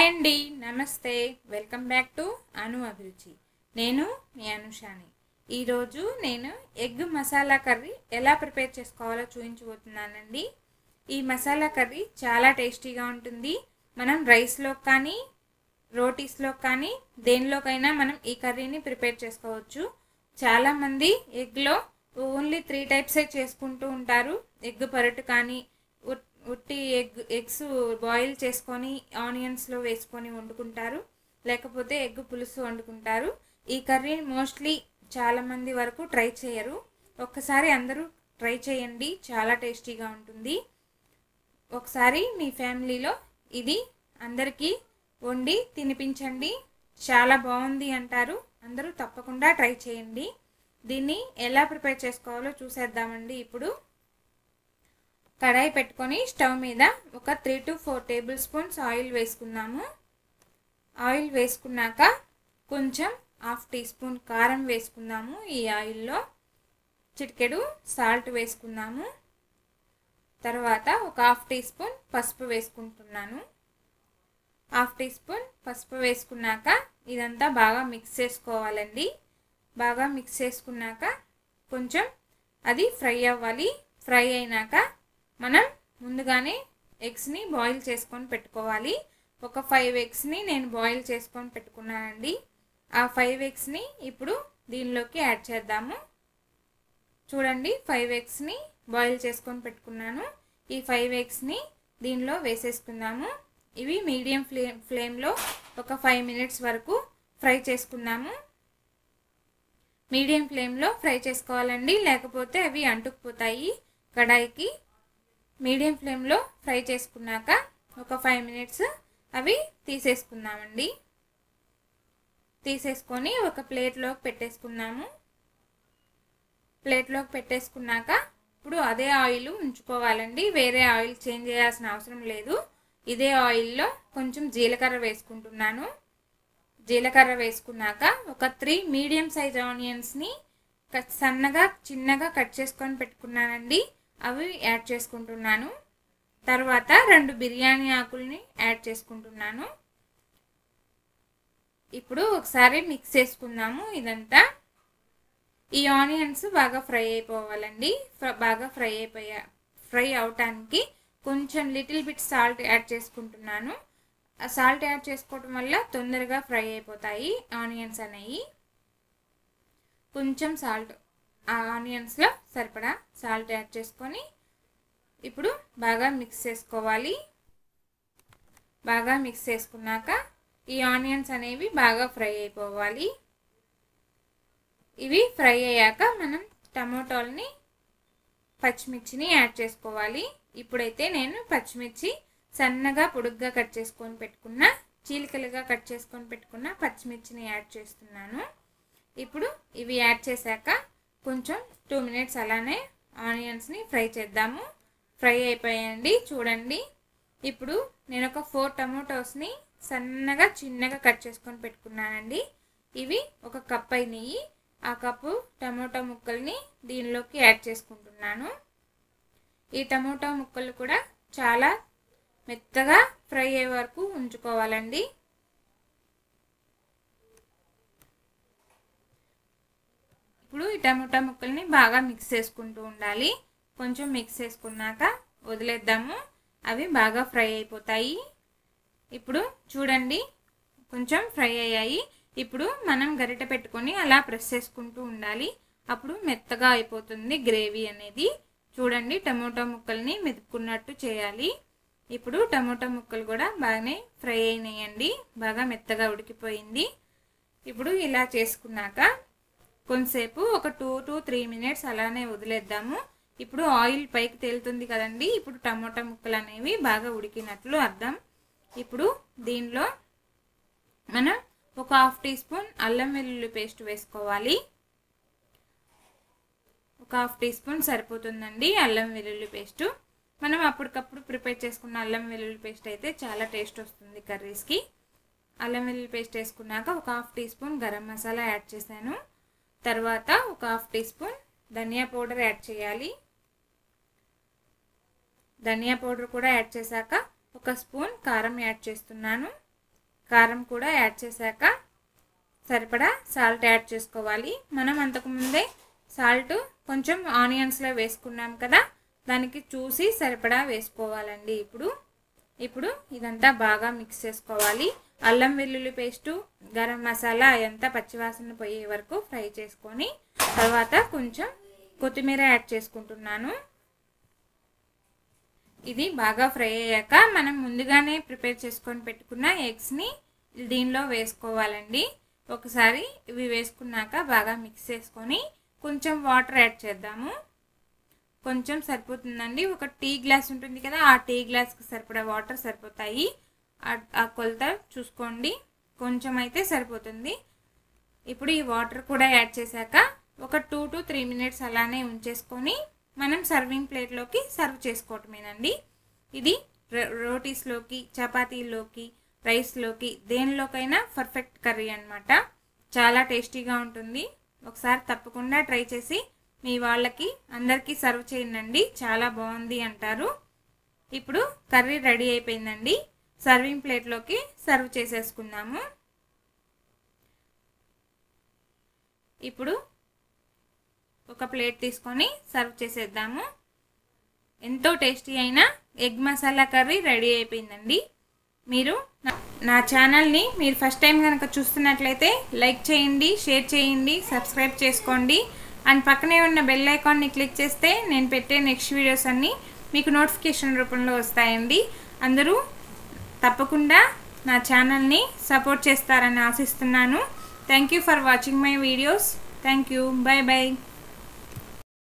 hi అండి నమస్తే welcome back to అను అభిరుచి నేను మీ అనుషాని ఈరోజు నేను ఎగ్ మసాలా కర్రీ ఎలా ప్రిపేర్ చేసుకోవాలో చూపించబోతున్నానండి ఈ మసాలా కర్రీ చాలా టేస్టీగా ఉంటుంది మనం రైస్లో కానీ రోటీస్లో కానీ దేనిలోకైనా మనం ఈ కర్రీని ప్రిపేర్ చేసుకోవచ్చు చాలామంది ఎగ్లో ఓన్లీ త్రీ టైప్సే చేసుకుంటూ ఉంటారు ఎగ్ పరటు కానీ ఉట్- ఉట్టి ఎగ్ ఎగ్స్ బాయిల్ చేసుకొని ఆనియన్స్లో వేసుకొని వండుకుంటారు లేకపోతే ఎగ్ పులుసు వండుకుంటారు ఈ కర్రీ మోస్ట్లీ చాలామంది వరకు ట్రై చేయరు ఒక్కసారి అందరూ ట్రై చేయండి చాలా టేస్టీగా ఉంటుంది ఒకసారి మీ ఫ్యామిలీలో ఇది అందరికీ వండి తినిపించండి చాలా బాగుంది అంటారు అందరూ తప్పకుండా ట్రై చేయండి దీన్ని ఎలా ప్రిపేర్ చేసుకోవాలో చూసేద్దామండి ఇప్పుడు కడాయి పెట్టుకొని స్టవ్ మీద ఒక three to four tablespoons oil వేసుకున్నాము ఆయిల్ వేసుకున్నాక కొంచెం హాఫ్ టీ స్పూన్ కారం వేసుకుందాము ఈ ఆయిల్లో చిటికెడు సాల్ట్ వేసుకుందాము తర్వాత ఒక హాఫ్ టీ స్పూన్ పసుపు వేసుకుంటున్నాను హాఫ్ టీ స్పూన్ పసుపు వేసుకున్నాక ఇదంతా బాగా మిక్స్ చేసుకోవాలండి బాగా మిక్స్ చేసుకున్నాక కొంచెం అది ఫ్రై అవ్వాలి ఫ్రై అయినాక మనం ముందుగానే ఎగ్స్ని బాయిల్ చేసుకొని పెట్టుకోవాలి ఒక ఫైవ్ ఎగ్స్ని నేను బాయిల్ చేసుకొని పెట్టుకున్నానండి ఆ ఫైవ్ ఎగ్స్ని ఇప్పుడు దీనిలోకి యాడ్ చేద్దాము చూడండి ఫైవ్ ఎగ్స్ని బాయిల్ చేసుకొని పెట్టుకున్నాను ఈ ఫైవ్ ఎగ్స్ని దీనిలో వేసేసుకుందాము ఇవి మీడియం ఫ్లేమ్ ఫ్లేమ్లో ఒక ఫైవ్ మినిట్స్ వరకు ఫ్రై చేసుకుందాము మీడియం ఫ్లేమ్లో ఫ్రై చేసుకోవాలండి లేకపోతే అవి అంటుకుపోతాయి కడాయికి మీడియం ఫ్లేమ్లో ఫ్రై చేసుకున్నాక ఒక ఫైవ్ మినిట్స్ అవి తీసేసుకుందామండి తీసేసుకొని ఒక ప్లేట్లోకి పెట్టేసుకున్నాము ప్లేట్లోకి పెట్టేసుకున్నాక ఇప్పుడు అదే ఆయిల్ ఉంచుకోవాలండి వేరే ఆయిల్ చేంజ్ చేయాల్సిన అవసరం లేదు ఇదే ఆయిల్లో కొంచెం జీలకర్ర వేసుకుంటున్నాను జీలకర్ర వేసుకున్నాక ఒక త్రీ మీడియం సైజ్ ఆనియన్స్ని కట్ సన్నగా చిన్నగా కట్ చేసుకొని పెట్టుకున్నానండి అవి యాడ్ చేసుకుంటున్నాను తర్వాత రెండు బిర్యానీ ఆకుల్ని యాడ్ చేసుకుంటున్నాను ఇప్పుడు ఒకసారి మిక్స్ చేసుకుందాము ఇదంతా ఈ ఆనియన్స్ బాగా ఫ్రై అయిపోవాలండి ఫ్ర- బాగా ఫ్రై అయిపోయా ఫ్రై అవటానికి కొంచెం లిటిల్ బిట్ సాల్ట్ యాడ్ చేసుకుంటున్నాను ఆ సాల్ట్ యాడ్ చేసుకోవడం వల్ల తొందరగా ఫ్రై అయిపోతాయి ఆనియన్స్ అనేవి కొంచెం సాల్ట్ ఆ ఆనియన్స్లో సరిపడా సాల్ట్ యాడ్ చేసుకొని ఇప్పుడు బాగా మిక్స్ చేసుకోవాలి బాగా మిక్స్ చేసుకున్నాక ఈ ఆనియన్స్ అనేవి బాగా ఫ్రై అయిపోవాలి ఇవి ఫ్రై అయ్యాక మనం టమోటాలని పచ్చిమిర్చిని యాడ్ చేసుకోవాలి ఇప్పుడైతే నేను పచ్చిమిర్చి సన్నగా పొడుగ్గా కట్ చేసుకొని పెట్టుకున్న చీలికలుగా కట్ చేసుకొని పెట్టుకున్న పచ్చిమిర్చిని యాడ్ చేస్తున్నాను ఇప్పుడు ఇవి యాడ్ చేశాక కొంచెం టూ మినిట్స్ అలానే ఆనియన్స్ని ఫ్రై చేద్దాము ఫ్రై అయిపోయాయండి చూడండి ఇప్పుడు నేను ఒక ఫోర్ టమోటోస్ని సన్నగా చిన్నగా కట్ చేసుకొని పెట్టుకున్నానండి ఇవి ఒక కప్ అయినాయి ఆ కప్పు టమోటా ముక్కల్ని దీనిలోకి యాడ్ చేసుకుంటున్నాను ఈ టమోటా ముక్కలు కూడా చాలా మెత్తగా ఫ్రై అయ్యే వరకు ఉంచుకోవాలండి ఇప్పుడు ఈ టమోటా ముక్కల్ని బాగా మిక్స్ చేసుకుంటూ ఉండాలి కొంచెం మిక్స్ చేసుకున్నాక వదిలేద్దాము అవి బాగా ఫ్రై అయిపోతాయి ఇప్పుడు చూడండి కొంచెం ఫ్రై అయ్యాయి ఇప్పుడు మనం గరిటె పెట్టుకొని అలా ప్రెస్ చేసుకుంటూ ఉండాలి అప్పుడు మెత్తగా అయిపోతుంది గ్రేవీ అనేది చూడండి టమోటా ముక్కల్ని మెతుక్కున్నట్టు చేయాలి ఇప్పుడు టమోటా ముక్కలు కూడా బాగానే ఫ్రై అయినాయండి బాగా మెత్తగా ఉడికిపోయింది ఇప్పుడు ఇలా చేసుకున్నాక కొంతసేపు ఒక టూ టు త్రీ మినిట్స్ అలానే వదిలేద్దాము ఇప్పుడు ఆయిల్ పైకి తేలుతుంది కదండి ఇప్పుడు టమోటా ముక్కలు అనేవి బాగా ఉడికినట్లు అర్థం ఇప్పుడు దీనిలో మనం ఒక హాఫ్ టీ స్పూన్ అల్లం వెల్లుల్లి పేస్ట్ వేసుకోవాలి ఒక హాఫ్ టీ స్పూన్ సరిపోతుందండి అల్లం వెల్లుల్లి పేస్ట్ మనం అప్పటికప్పుడు ప్రిపేర్ చేసుకున్న అల్లం వెల్లుల్లి పేస్ట్ అయితే చాలా టేస్ట్ వస్తుంది కర్రీస్కి అల్లం వెల్లుల్లి పేస్ట్ వేసుకున్నాక ఒక half teaspoon garam masala add చేశాను తర్వాత ఒక half teaspoon dhaniya powder add చేయాలి ధనియా పౌడర్ కూడా యాడ్ చేశాక ఒక స్పూన్ కారం యాడ్ చేస్తున్నాను కారం కూడా యాడ్ చేశాక సరిపడా సాల్ట్ యాడ్ చేసుకోవాలి మనం అంతకుముందే సాల్ట్ కొంచెం ఆనియన్స్లో వేసుకున్నాం కదా దానికి చూసి సరిపడా వేసుకోవాలండి ఇప్పుడు ఇప్పుడు ఇదంతా బాగా మిక్స్ చేసుకోవాలి అల్లం వెల్లుల్లి పేస్టు గరం మసాలా అదంతా పచ్చివాసన పోయే వరకు ఫ్రై చేసుకొని తర్వాత కొంచెం కొత్తిమీర యాడ్ చేసుకుంటున్నాను ఇది బాగా ఫ్రై అయ్యాక మనం ముందుగానే ప్రిపేర్ చేసుకొని పెట్టుకున్న ఎగ్స్ని దీనిలో వేసుకోవాలండి ఒకసారి ఇవి వేసుకున్నాక బాగా మిక్స్ చేసుకొని కొంచెం వాటర్ యాడ్ చేద్దాము కొంచెం సరిపోతుందండి ఒక టీ గ్లాస్ ఉంటుంది కదా ఆ టీ గ్లాస్కి సరిపడా వాటర్ సరిపోతాయి ఆ కొలత చూసుకోండి కొంచెం అయితే సరిపోతుంది ఇప్పుడు ఈ వాటర్ కూడా యాడ్ చేశాక ఒక టూ టు త్రీ మినిట్స్ అలానే ఉంచేసుకొని మనం సర్వింగ్ ప్లేట్లోకి సర్వ్ చేసుకోవటమేనండి ఇది రోటీస్లోకి చపాతీలోకి రైస్లోకి దేనిలోకైనా పర్ఫెక్ట్ కర్రీ అనమాట చాలా టేస్టీగా ఉంటుంది ఒకసారి తప్పకుండా ట్రై చేసి మీ వాళ్ళకి అందరికీ సర్వ్ చేయండి చాలా బాగుంది అంటారు ఇప్పుడు కర్రీ రెడీ అయిపోయిందండి సర్వింగ్ ప్లేట్లోకి సర్వ్ చేసేసుకుందాము ఇప్పుడు ఒక ప్లేట్ తీసుకొని సర్వ్ చేసేద్దాము ఎంతో టేస్టీ అయిన ఎగ్ మసాలా కర్రీ రెడీ అయిపోయిందండి మీరు నా ఛానల్ని మీరు ఫస్ట్ టైం కనుక చూస్తున్నట్లయితే లైక్ చేయండి షేర్ చేయండి సబ్స్క్రైబ్ చేసుకోండి అండ్ పక్కనే ఉన్న బెల్ ఐకాన్ని క్లిక్ చేస్తే నేను పెట్టే నెక్స్ట్ వీడియోస్ అన్నీ మీకు నోటిఫికేషన్ రూపంలో వస్తాయండి అందరూ తప్పకుండా నా ఛానల్ని సపోర్ట్ చేస్తారని ఆశిస్తున్నాను thank you for watching my videos thank you bye bye